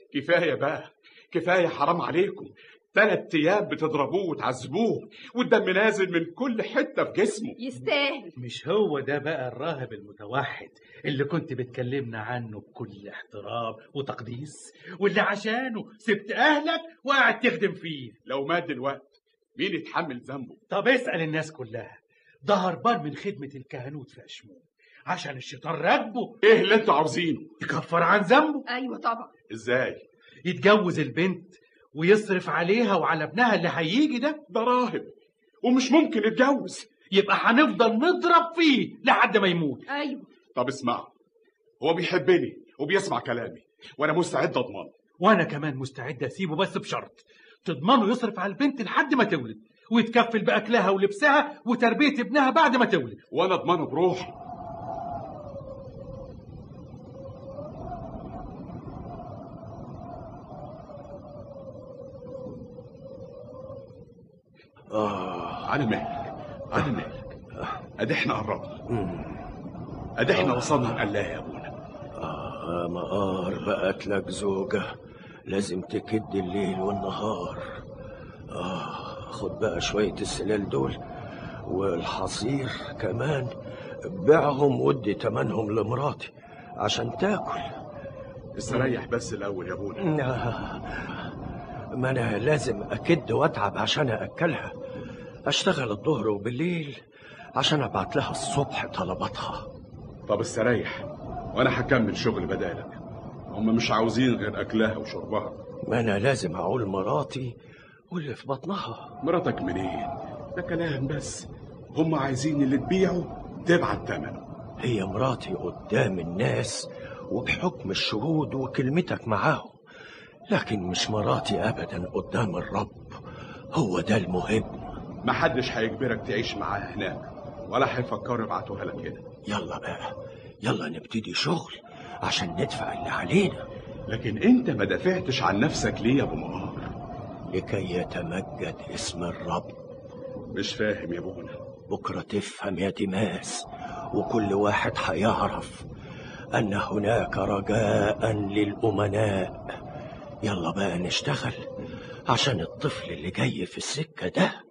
كفايه بقى كفايه حرام عليكم ثلاث ايام بتضربوه وتعذبوه والدم نازل من كل حته في جسمه يستاهل مش هو ده بقى الراهب المتوحد اللي كنت بتكلمنا عنه بكل احترام وتقديس واللي عشانه سبت اهلك وقاعد تخدم فيه لو مات دلوقتي مين يتحمل ذنبه طب اسأل الناس كلها ده هربان من خدمة الكهنوت في أشمون عشان الشيطان راكبه ايه اللي انتوا عاوزينه يكفر عن ذنبه ايوه طبعا ازاي يتجوز البنت ويصرف عليها وعلى ابنها اللي هيجي ده ده راهب ومش ممكن يتجوز يبقى هنفضل نضرب فيه لحد ما يموت ايوه طب اسمعوا هو بيحبني وبيسمع كلامي وانا مستعد اضمنه وانا كمان مستعد اسيبه بس بشرط تضمنه يصرف على البنت لحد ما تولد ويتكفل باكلها ولبسها وتربيه ابنها بعد ما تولد وانا اضمنه بروحي آه على مهلك على مهلك ادي احنا قربنا ادي احنا وصلنا الله يا ابونا آه مقار بقت لك زوجة لازم تكد الليل والنهار آه خد بقى شوية السلال دول والحصير كمان بيعهم ودي تمنهم لمراتي عشان تاكل استريح بس الاول يا ابونا آه، ما انا لازم اكد واتعب عشان اكلها اشتغل الظهر وبالليل عشان ابعت لها الصبح طلباتها طب استريح وانا هكمل شغل بدالك هم مش عاوزين غير اكلها وشربها ما انا لازم اعول مراتي واللي في بطنها مراتك منين ده كلام بس هم عايزين اللي تبيعه تبعت ثمنه هي مراتي قدام الناس وبحكم الشهود وكلمتك معاهم لكن مش مراتي ابدا قدام الرب هو ده المهم محدش هيجبرك تعيش معاها هناك ولا هيفكروا يبعتوها لك هنا يلا بقى يلا نبتدي شغل عشان ندفع اللي علينا لكن انت ما دافعتش عن نفسك ليه يا ابو مقار لكي يتمجد اسم الرب مش فاهم يا ابونا بكرة تفهم يا دماس وكل واحد هيعرف أن هناك رجاء للأمناء يلا بقى نشتغل عشان الطفل اللي جاي في السكة ده